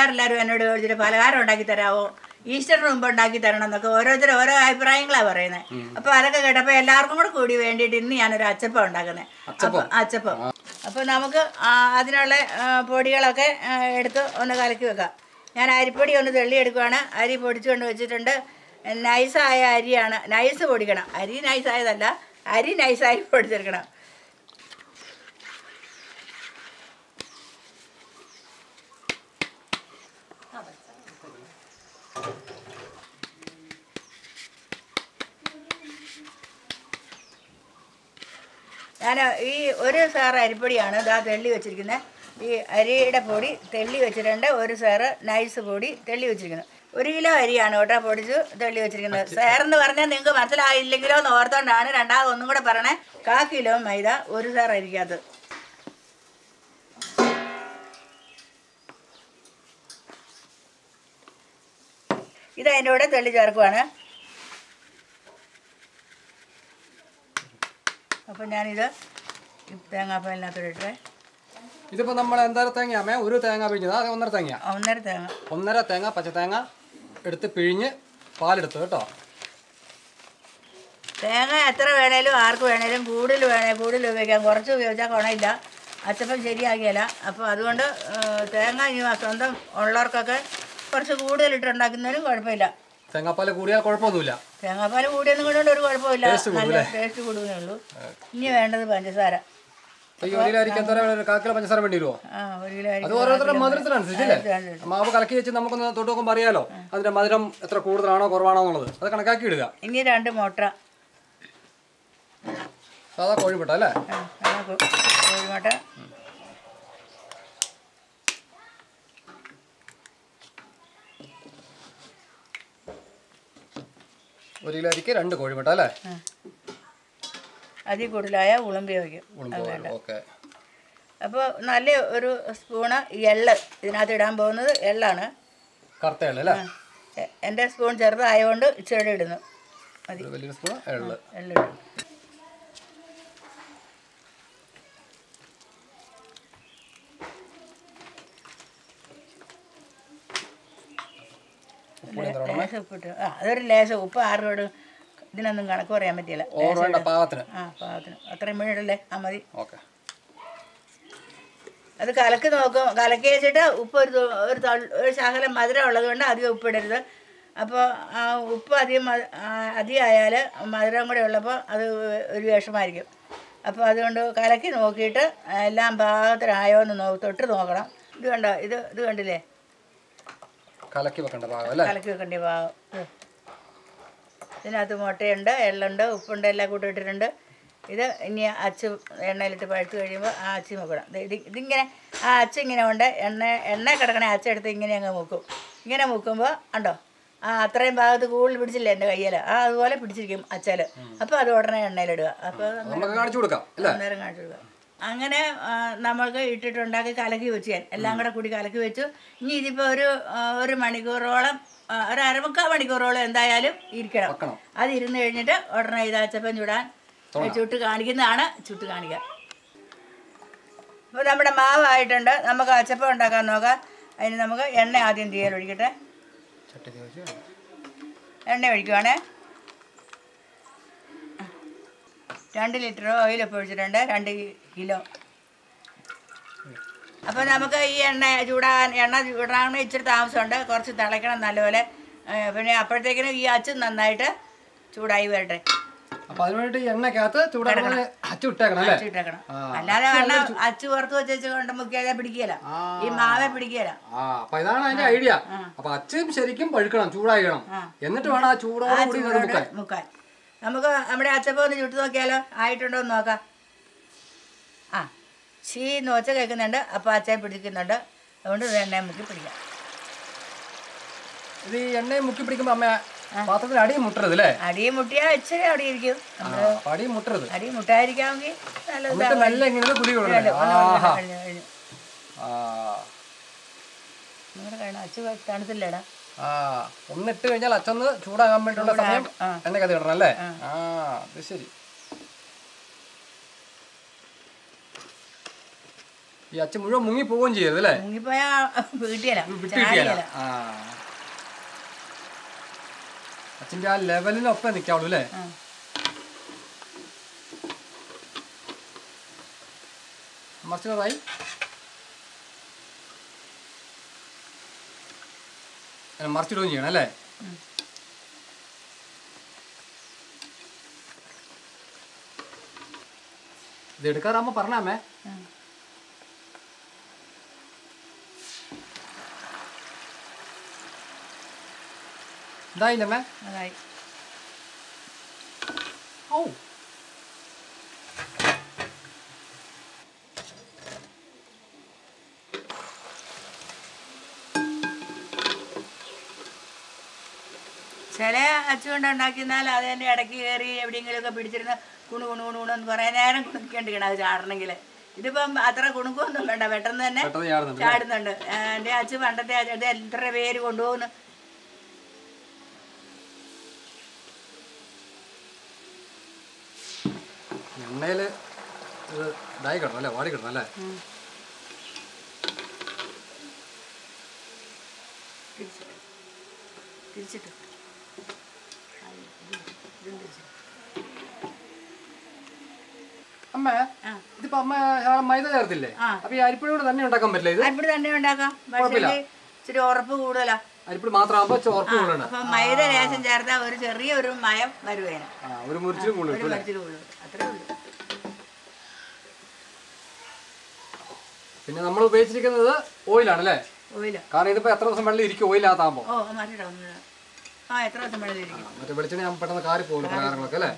വീട്ടുകാരെല്ലാവരും എന്നോട് ചോദിച്ചിട്ട് പലഹാരം ഉണ്ടാക്കി തരാമോ ഈസ്റ്ററിന് മുമ്പ് ഉണ്ടാക്കി തരണം എന്നൊക്കെ ഓരോരുത്തരും ഓരോ അഭിപ്രായങ്ങളാണ് പറയുന്നത് അപ്പോൾ അതൊക്കെ കേട്ടപ്പോൾ എല്ലാവർക്കും കൂടെ കൂടി വേണ്ടിയിട്ട് ഇന്ന് ഞാനൊരു അച്ചപ്പം ഉണ്ടാക്കുന്നത് അപ്പം അച്ചപ്പം അപ്പോൾ നമുക്ക് ആ, അതിനുള്ള ആ, പൊടികളൊക്കെ ആ, എടുത്ത് ഒന്ന് കലക്കി വെക്കാം ഞാൻ അരിപ്പൊടി ഒന്ന് തെള്ളിയെടുക്കുവാണ് അരി പൊടിച്ചുകൊണ്ട് വെച്ചിട്ടുണ്ട് നൈസായ അരിയാണ് നൈസ് പൊടിക്കണം അരി നൈസായതല്ല അരി നൈസായി പൊടിച്ചെടുക്കണം ഞാൻ ഈ ഒരു സാറ് അരിപ്പൊടിയാണ് ഇതാ തെള്ളി വെച്ചിരിക്കുന്നത് ഈ അരിയുടെ പൊടി തെള്ളി വെച്ചിട്ടുണ്ട് ഒരു സാറ് നൈസ് പൊടി തെള്ളി വെച്ചിരിക്കുന്നത് ഒരു കിലോ അരിയാണ് കേട്ടോ പൊടിച്ച് തെള്ളി വെച്ചിരിക്കുന്നത് സാറെന്ന് പറഞ്ഞാൽ നിങ്ങൾക്ക് മനസ്സിലായില്ലെങ്കിലോ എന്ന് ഓർത്തോണ്ടാണ് രണ്ടാമത് ഒന്നും കൂടെ പറയണേ കാ കിലോ മൈദ ഒരു സാർ അരിക്കകത്ത് ഇത് അതിൻ്റെ കൂടെ തെള്ളി ചേർക്കുവാണ് അപ്പം ഞാനിത് ഈ തേങ്ങാപ്പാലിനകത്തോട്ട് ഇട്ടേ ഇതിപ്പോ നമ്മൾ എന്തായാലും തേങ്ങ അമ്മേ ഒരു തേങ്ങ പിഴിഞ്ഞത് അത് ഒന്നര തേങ്ങ ഒന്നര തേങ്ങ ഒന്നര തേങ്ങ പച്ച തേങ്ങ എടുത്ത് പിഴിഞ്ഞ് പാലെടുത്ത് കേട്ടോ തേങ്ങ എത്ര വേണേലും ആർക്ക് വേണേലും കൂടുതൽ വേണേ കൂടുതൽ ഉപയോഗിക്കാം കുറച്ച് ഉപയോഗിച്ചാൽ ഗുണമില്ല അച്ചപ്പം ശരിയാകിയല്ല അപ്പോൾ അതുകൊണ്ട് ആ, തേങ്ങ ഇനി സ്വന്തം ഉള്ളവർക്കൊക്കെ കുറച്ച് കൂടുതൽ ഇട്ടുണ്ടാക്കുന്നതിനും കുഴപ്പമില്ല തേങ്ങാപ്പാൽ കൂടിയാൽ കുഴപ്പമൊന്നുമില്ല തേങ്ങാപ്പാൽ കൂടിയൊന്നും കൊണ്ടുകൊണ്ട് ഒരു കുഴപ്പമില്ല Taste കൂടും നല്ല ടേസ്റ്റ് കൂടുന്നേ ഉള്ളൂ ഇനി വേണ്ടത് പഞ്ചസാര അപ്പൊ ഈ ഒരു കിലോ അരിക്ക് എത്ര വേണം? ഒരു കാ കിലോ പഞ്ചസാര വേണ്ടി വരുമോ ആ ഒരു കിലോ അത് അരിക്ക് ഓരോരുത്തരുടെ മധുരത്തിനനുസരിച്ചല്ലേ മാവ് കലക്കി വെച്ച് നമുക്കൊന്ന് തൊട്ട് നോക്കുമ്പോൾ അറിയാലോ അതിന്റെ മധുരം എത്ര കൂടുതലാണോ കുറവാണോ എന്നുള്ളത് അത് കണക്കാക്കി ഇടുക ഇനി രണ്ട് മുട്ട സാധാ കോഴിമുട്ട അല്ലേ ആ, ആ, കോ- കോഴിമുട്ട ഒരു കിലോ അരിക്ക് രണ്ട് കോഴിമുട്ട അല്ലേ അതിൽ കൂടുതലായ ഉളുമ്പി വയ്ക്കും ഓക്കെ അപ്പോൾ നല്ല ഒരു സ്പൂണ് എള്ള് ഇതിനകത്ത് ഇടാൻ പോകുന്നത് എള്ളാണ് കറുത്ത എള്ള് അല്ലേ എ- എൻ്റെ സ്പൂൺ ചെറുതായതുകൊണ്ട് ഇച്ചിരി ഇടുന്നു മതി ഒരു വലിയൊരു സ്പൂൺ എള്ള് എള്ളിടും ഉപ്പുപൊടി എത്ര വേണം? ലേശം ഉപ്പിട്ട് ആ അതൊരു ലേശം ഉപ്പ് ആരോട് ഇതിനൊന്നും കണക്ക് പറയാൻ പറ്റില്ല ഓവർ വേണ്ട പാകത്തിന് ആ പാകത്തിന് അത്രയും വീടല്ലേ ആ മതി ഓക്കെ അത് കലക്കി നോക്കും കലക്കി വെച്ചിട്ട് ഉപ്പ് ഒരു തു- ഒരു തൾ- ഒരു ശകലം മധുരം ഉള്ളത് കൊണ്ട് അധികം ഉപ്പിടരുത് അപ്പോൾ ആ ഉപ്പ് അധികം മ- ആ, അധികമായാൽ മധുരം കൂടെ ഉള്ളപ്പോൾ അത് ഒരു വിഷമായിരിക്കും അപ്പോൾ അതുകൊണ്ട് കലക്കി നോക്കിയിട്ട് എല്ലാം പാകത്തിനായോ എന്ന് നോ തൊട്ട് നോക്കണം ഇത് കണ്ടോ ഇത് ഇത് കണ്ടില്ലേ കലക്കി വെക്കേണ്ട പാകം അല്ലേ കലക്കി വെക്കേണ്ട പാകം ഇത്. ഇതിനകത്ത് മുട്ടയുണ്ട് എള്ളുണ്ട് ഉപ്പുണ്ട് എല്ലാം കൂട്ടി ഇട്ടിട്ടുണ്ട് ഇത് ഇനി അച്ച് എണ്ണയിലിട്ട് പഴുത്ത് കഴിയുമ്പോൾ ആ അച്ചി മുക്കണം ദേ ഇത് ഇതിങ്ങനെ ആ അച്ച് ഇങ്ങനെ കൊണ്ട് എണ്ണ എണ്ണ കിടക്കണ അച്ചെടുത്ത് ഇങ്ങനെ അങ്ങ് മുക്കും ഇങ്ങനെ മുക്കുമ്പോൾ ഉണ്ടോ ആ അത്രയും ഭാഗത്ത് കൂടുതൽ പിടിച്ചില്ലേ എൻ്റെ കയ്യിൽ ആ അതുപോലെ പിടിച്ചിരിക്കും അച്ചാൽ അപ്പോൾ അത് ഉടനെ എണ്ണയിലിടുക അപ്പോൾ നമുക്ക് കാണിച്ചു കൊടുക്കാം അല്ലേ അന്നേരം കാണിച്ചു കൊടുക്കുക അങ്ങനെ ആ, നമ്മൾക്ക് ഇട്ടിട്ടുണ്ടാക്കി കലക്കി വെച്ച് ഞാൻ എല്ലാം കൂടെ കൂടി കലക്കി വെച്ചു ഇനി ഇതിപ്പോൾ ഒരു ആ, ഒരു മണിക്കൂറോളം ആ, ഒരു അരമുക്കാൽ മണിക്കൂറോളം എന്തായാലും ഇരിക്കണം വെക്കണം. അത് ഇരുന്ന് കഴിഞ്ഞിട്ട് ഉടനെ ഇതാച്ചപ്പം ചുടാൻ ചുട്ട് കാണിക്കുന്നതാണ് ചുട്ട് കാണിക്കുക അപ്പോൾ നമ്മുടെ മാവായിട്ടുണ്ട് നമുക്ക് അച്ചപ്പം ഉണ്ടാക്കാൻ നോക്കാം അതിന് നമുക്ക് എണ്ണ ആദ്യം തീയൽ ഒഴിക്കട്ടെ ചട്ടി തേച്ച് എണ്ണ ഒഴിക്കുവാണേ രണ്ട് ലിറ്റർ ഓയിലൊക്കെ ഒഴിച്ചിട്ടുണ്ട് രണ്ട് കിലോ അപ്പോൾ നമുക്ക് ഈ എണ്ണ ചൂടാൻ എണ്ണ ചൂടാൻ ഇച്ചിരി താമസമുണ്ട് കുറച്ച് തിളയ്ക്കണം നല്ലപോലെ ഏ, പിന്നെ അപ്പോഴത്തേക്കിനും ഈ അച്ച് നന്നായിട്ട് ചൂടായി വരട്ടെ അപ്പൊ അതിന് വേണ്ടിട്ട് ഈ എണ്ണക്കകത്ത് ചൂടാക്കാൻ അച്ചു ഇട്ടേക്കണം അല്ലേ അച്ച് ഇട്ടേക്കണം ആ. അല്ലാതെ എണ്ണ അച്ച് പുറത്ത് വെച്ച് കൊണ്ട് മുക്കിയാൽ പിടിക്കുകയില്ല ഈ മാവെ പിടിക്കുകയില്ല ആ അപ്പൊ ഇതാണ് അതിന്റെ ഐഡിയ അപ്പൊ അച്ചും ശരിക്കും പഴുക്കണം ചൂടായിക്കണം എന്നിട്ട് വേണം ആ ചൂടോട് കൂടി ഇത് ചൂടോടെ മുക്കാൻ മുക്കാൻ നമുക്ക് നമ്മുടെ അച്ചപ്പം ഒന്ന് ചുട്ട് നോക്കിയാലോ ആയിട്ടുണ്ടോ എന്ന് നോക്കാം ആ ചീ നോച്ച കേൾക്കുന്നുണ്ട് അപ്പോൾ അച്ചാൻ പിടിക്കുന്നുണ്ട് അതുകൊണ്ട് ഇത് എണ്ണയെ മുക്കി പിടിക്കാം ഇത് ഈ എണ്ണയും മുക്കി പിടിക്കുമ്പോ അമ്മ പാത്രത്തിൽ അടി മുട്ടരുത് അല്ലേ അടി മുട്ടിയാൽ ഇച്ചിരി അവിടെ ഇരിക്കും ആ, അപ്പൊ അടി മുട്ടരുത് അടി മുട്ടായിരിക്കാമെങ്കിൽ നല്ല എന്നിട്ട് മെല്ലെ ഇങ്ങനെ കുടി കൊടുക്കണം ആഹാ ആ നിങ്ങളുടെ കഴിഞ്ഞ അച്ചു തണുത്തില്ലേടാ ആ ഒന്നിട്ട് കഴിഞ്ഞാൽ അച്ഛന്ന് ചൂടാകാൻ വേണ്ടിയുള്ള സമയം ആ. എണ്ണക്കകത്ത് ഇടണം അല്ലേ ആ അത് ശരി ഈ അച്ഛൻ മുഴുവൻ മുങ്ങി പോവുകയും ചെയ്യരുത് അല്ലേ മുങ്ങിപ്പോയാ വീട്ടിയല്ല വിട്ടിരിക്കുകയല്ല ചാടിയല്ല ആ അച്ഛൻ്റെ ആ ലെവലിനൊപ്പം നിൽക്കാവുള്ളൂ അല്ലേ ആ. മറിച്ചതായി മറിച്ചിടുകയും ചെയ്യണം അല്ലേ ഉം. ഇത് എടുക്കാറാകുമ്പോ പറഞ്ഞാമേ ഉം. ഇതായില്ലമ്മേ അതായി ഓ ചില അച്ചുകൊണ്ട് ഉണ്ടാക്കിയാൽ അത് തന്നെ ഇടയ്ക്ക് കയറി എവിടെയെങ്കിലുമൊക്കെ പിടിച്ചിരുന്ന് കുണു കുണു കുണു കുണു എന്ന് കുറേ നേരം കുണുക്കേണ്ടിക്കണം അത് ചാടണമെങ്കിൽ ഇതിപ്പം അത്ര കുണുക്കൊന്നും വേണ്ട പെട്ടെന്ന് തന്നെ പെട്ടെന്ന് ചാടുന്നുണ്ട് ചാടുന്നുണ്ട് ആ, എൻ്റെ അച്ഛൻ പണ്ടത്തെ അച്ഛൻ ഇത് എത്ര പേര് കൊണ്ടുപോകുന്നു എണ്ണയില് ഇത് ഇതായി കിടണം അല്ലേ വാടി കിടണം അല്ലേ തിരിച്ചിട്ട് തിരിച്ചിട്ട് ആ, ഇത് ഇതും തിരിച്ചിട്ട്. അമ്മ ആ ഇതിപ്പോ അമ്മ ശകലം മൈദ ചേർത്തില്ലേ ആ. അപ്പൊ ഈ അരിപ്പൊടിയോട് തന്നെ ഉണ്ടാക്കാൻ പറ്റില്ല ഇത് അരിപ്പൊടി തന്നെ ഉണ്ടാക്കാം പക്ഷേ ഇത് ഇച്ചിരി ഉറപ്പ് കൂടുതലാ അരിപ്പൊടി മാത്രമാകുമ്പോ ചോർപ്പ് കൂടുതലാണ് അപ്പം മൈദ ലേശം ചേർത്താൽ ഒരു ചെറിയ ഒരു മയം വരുവേന ആ ഒരു മുറിച്ചിലും കൂടുതൽ ഒരു കിട്ടും അല്ലേ മരിച്ചിട്ട് ഉള്ളൂ അത്രേ ഉള്ളൂ പിന്നെ നമ്മൾ ഉപയോഗിച്ചിരിക്കുന്നത് ഓയിലാണ് അല്ലേ ഓയില കാരണം ഇതിപ്പോ എത്ര ദിവസം വെള്ളം ഇരിക്കും ഓയിലാത്താകുമ്പോ ഓ മാറ്റിട്ടോ ആ എത്ര ദിവസം വെള്ളത്തിലിരിക്കും മറ്റേ വെളിച്ചെണ്ണ ഞാൻ പെട്ടെന്ന് കാറി പോകുന്നു പലഹാരങ്ങളൊക്കെ അല്ലേ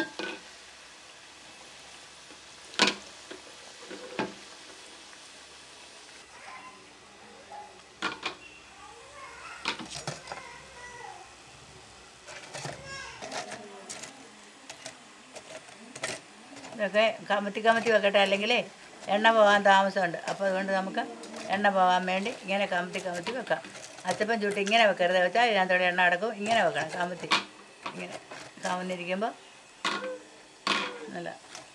ഇതൊക്കെ കമത്തി കമത്തി വെക്കട്ടെ അല്ലെങ്കിൽ എണ്ണ പോകാൻ താമസമുണ്ട് അപ്പോൾ അതുകൊണ്ട് നമുക്ക് എണ്ണ പോകാൻ വേണ്ടി ഇങ്ങനെ കമത്തി കമത്തി വെക്കാം അച്ചപ്പം ചുട്ട് ഇങ്ങനെ വെക്കരുത് വെച്ചാൽ ഇതിനകത്തോടെ എണ്ണ അടക്കും ഇങ്ങനെ വെക്കണം കമത്തി ഇങ്ങനെ കമന്നിരിക്കുമ്പോൾ നല്ല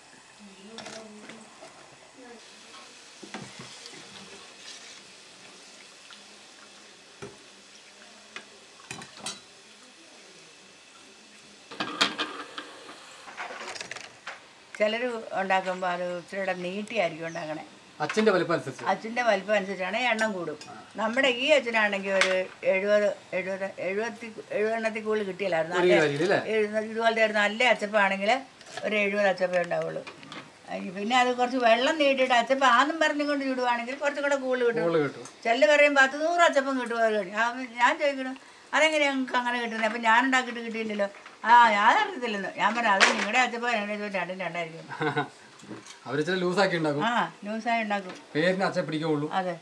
ചിലർ ഉണ്ടാക്കുമ്പോൾ അത് ഇച്ചിരിയുടെ നീട്ടിയായിരിക്കും ഉണ്ടാക്കണേ അച്ഛന്റെ വലിപ്പം അനുസരിച്ച് അച്ഛൻ്റെ വലിപ്പം അനുസരിച്ചാണ് എണ്ണം കൂടും നമ്മുടെ ഈ അച്ഛനാണെങ്കിൽ ഒരു എഴുപത് എഴുപത് എഴുപത്തി എഴുപതെണ്ണത്തിൽ കൂടുതൽ കിട്ടിയില്ലായിരുന്നു ഒരു നല്ല കിലോ അരിയിൽ അല്ലേ എഴുപത് ഇതുപോലത്തെ ഒരു നല്ല അച്ചപ്പാണെങ്കിൽ ഒരു എഴുപത് അച്ചപ്പേ ഉണ്ടാവുള്ളൂ അയ്യ, പിന്നെ അത് കുറച്ച് വെള്ളം നീട്ടിയിട്ട് അച്ചപ്പം ആന്നും പറഞ്ഞും കൊണ്ട് ചുടുവാണെങ്കിൽ കുറച്ചും കൂടെ കൂടുതൽ കിട്ടും കൂടുതൽ കിട്ടും ചില പറയും പത്ത് നൂറ് അച്ചപ്പം കിട്ടും അത് കഴിഞ്ഞ്. ആ, ഞാൻ ചോദിക്കണം അതെങ്ങനെ ഞങ്ങൾക്ക് അങ്ങനെ കിട്ടുന്നത് അപ്പം ഞാൻ ഉണ്ടാക്കിയിട്ട് കിട്ടിയില്ലല്ലോ ആ ഞാൻ അറിയത്തില്ലെന്ന് ഞാൻ പറഞ്ഞു അത് നിങ്ങളുടെ അച്ചപ്പം ഞങ്ങളുടെ ചോദിച്ചു രണ്ടും രണ്ടായിരിക്കും അവര് ചില ലൂസാക്കി ഉണ്ടാക്കും ആ ന്യൂസായി ഉണ്ടാക്കും പേരിന് അച്ഛൻ പിടിക്കുള്ളൂ അതെ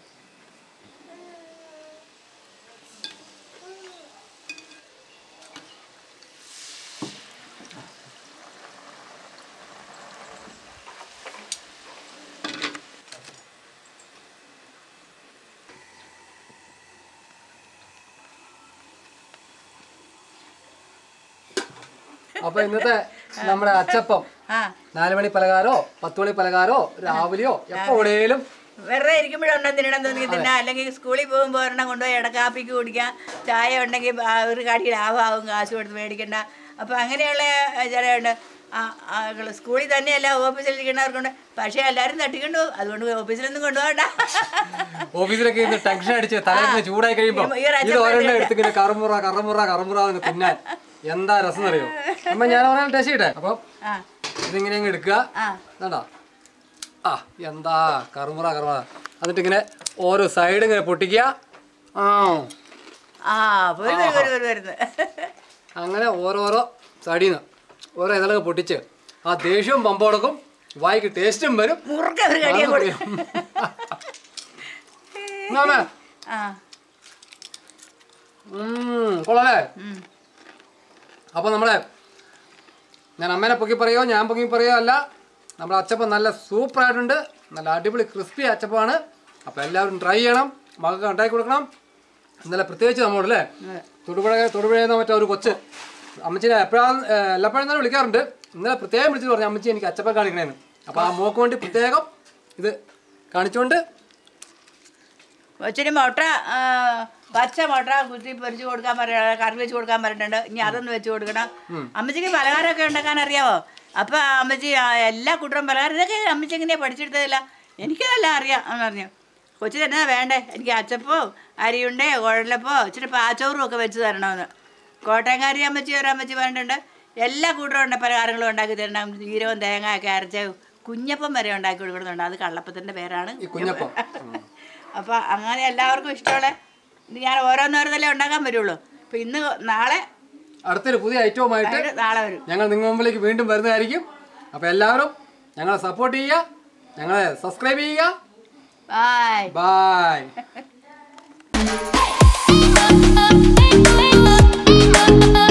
അപ്പൊ ഇന്നത്തെ നമ്മുടെ അച്ചപ്പം ആ നാല് മണി പലഹാരോ പത്ത് മണി പലഹാരോ രാവിലെയോ എപ്പോ എവിടെയും വെറുതെ ഇരിക്കുമ്പോഴുണ്ടെങ്കിൽ തിന്നണം തോന്നി തിന്നാം അല്ലെങ്കിൽ സ്കൂളിൽ പോകുമ്പോൾ ഒരെണ്ണം കൊണ്ടുപോയി ഇടക്കാപ്പിക്ക് കുടിക്കാം ചായ ഉണ്ടെങ്കിൽ ആ ഒരു കടി ലാഭമാവും കാശ് കൊടുത്ത് മേടിക്കണ്ട അപ്പോൾ അങ്ങനെയുള്ള ചിലയുണ്ട് ആ ആ, സ്കൂളിൽ തന്നെയല്ല ഓഫീസിൽ ഇരിക്കുന്നവർക്കുണ്ട് പക്ഷേ എല്ലാവരും തട്ടിക്കൊണ്ടു പോകും അതുകൊണ്ട് ഓഫീസിലൊന്നും കൊണ്ടുപോകണ്ട ഓഫീസിലൊക്കെ ഇന്ന് ടെൻഷൻ അടിച്ച് തലേന്ന് ചൂടായി കഴിയുമ്പോ ഈ ഒരു ഇത് ഒരെണ്ണം എടുത്തിങ്ങനെ കറുമുറ കറുമുറ കറുമുറ എന്ന് തിന്നാൻ എന്താ രസം അറിയോ അമ്മ ഞാൻ പറയാൻ ടേസ്റ്റ് ചെയ്യട്ടെ അപ്പം ആ ഇതിങ്ങനെ അങ്ങ് എടുക്കുക ആ വേണ്ട ആ എന്താ കറുമുറ കറുമുറ എന്നിട്ട് ഇങ്ങനെ ഓരോ സൈഡ് ഇങ്ങനെ പൊട്ടിക്കുക ആ ആ വരും വരും വരും വരും വരുന്നത് അങ്ങനെ ഓരോരോ സൈഡിൽ നിന്ന് ഓരോ ഇതളൊക്കെ പൊട്ടിച്ച് ആ ദേഷ്യവും പമ്പോടക്കും വായിക്ക് ടേസ്റ്റും വരും മുറുക്ക ഒരു കടിയെ കൊടുക്കും എന്നാ ആ കൊള്ളാലേ ഉം. അപ്പോൾ നമ്മളെ ഞാൻ അമ്മേനെ പൊക്കി പറയോ ഞാൻ പൊക്കി പറയോ അല്ല നമ്മുടെ അച്ചപ്പം നല്ല സൂപ്പറായിട്ടുണ്ട് നല്ല അടിപൊളി ക്രിസ്പി അച്ചപ്പമാണ് അപ്പോൾ എല്ലാവരും ട്രൈ ചെയ്യണം മകൾക്ക് ഉണ്ടാക്കി കൊടുക്കണം ഇന്നലെ പ്രത്യേകിച്ച് നമ്മളോടല്ലേ തൊടുപുഴ തൊടുപുഴയെന്ന മറ്റേ ഒരു കൊച്ച് അമ്മച്ചിനെ എപ്പോഴാണ് എല്ലാപ്പോഴും തന്നെ വിളിക്കാറുണ്ട് ഇന്നലെ പ്രത്യേകം വിളിച്ചിട്ട് പറഞ്ഞു അമ്മച്ചി എനിക്ക് അച്ചപ്പം കാണിക്കണേന്ന് അപ്പോൾ ആ മോക്ക് വേണ്ടി പ്രത്യേകം ഇത് കാണിച്ചുകൊണ്ട് ഇച്ചിരി മുട്ട ആ, പച്ച മുട്ട കുത്തി പൊരിച്ച് കൊടുക്കാൻ പറയ കറി വെച്ച് കൊടുക്കാൻ പറഞ്ഞിട്ടുണ്ട് ഇനി അതൊന്ന് വെച്ച് കൊടുക്കണം അമ്മച്ചിക്ക് പലഹാരമൊക്കെ ഉണ്ടാക്കാൻ അറിയാവോ അപ്പൊ അമ്മച്ചി ആ, എല്ലാ കൂട്ടരും പലഹാരം ഇതൊക്കെ അമ്മച്ചി എങ്ങനെയാ പഠിച്ചെടുത്തതില്ല എനിക്കതെല്ലാം അറിയാം എന്ന് പറഞ്ഞു കൊച്ചു തന്നെ വേണ്ടേ എനിക്ക് അച്ചപ്പോ അരിയുണ്ടേ കുഴലപ്പോ ഇച്ചിരി പാച്ചോറും ഒക്കെ വെച്ച് തരണമെന്ന് കോട്ടയംകാരി അമ്മച്ചി ഒരു അമ്മച്ചി പറഞ്ഞിട്ടുണ്ട് എല്ലാ കൂട്ടരും ഉണ്ട് പലഹാരങ്ങളും ഉണ്ടാക്കി തരണം ജീരവും തേങ്ങ ഒക്കെ അരച്ച് കുഞ്ഞപ്പം വരെ ഉണ്ടാക്കി കൊടുക്കുന്നുണ്ട് അത് കള്ളപ്പത്തിൻ്റെ പേരാണ് ഈ കുഞ്ഞപ്പം ഉം. അപ്പോൾ അങ്ങനെ എല്ലാവർക്കും ഇഷ്ടമുള്ള ഇത് ഞാൻ ഓരോന്നോരോന്നല്ലേ ഉണ്ടാക്കാൻ പറ്റുള്ളൂ അപ്പം ഇന്ന് നാളെ അടുത്തൊരു പുതിയ ഐറ്റവുമായിട്ട് ആയിട്ട് നാളെ വരും ഞങ്ങൾ നിങ്ങൾ മുമ്പിലേക്ക് വീണ്ടും വരുന്നതായിരിക്കും അപ്പോൾ എല്ലാവരും ഞങ്ങളെ സപ്പോർട്ട് ചെയ്യുക ഞങ്ങളെ സബ്സ്ക്രൈബ് ചെയ്യുക ബായ് ബായ് Thank you.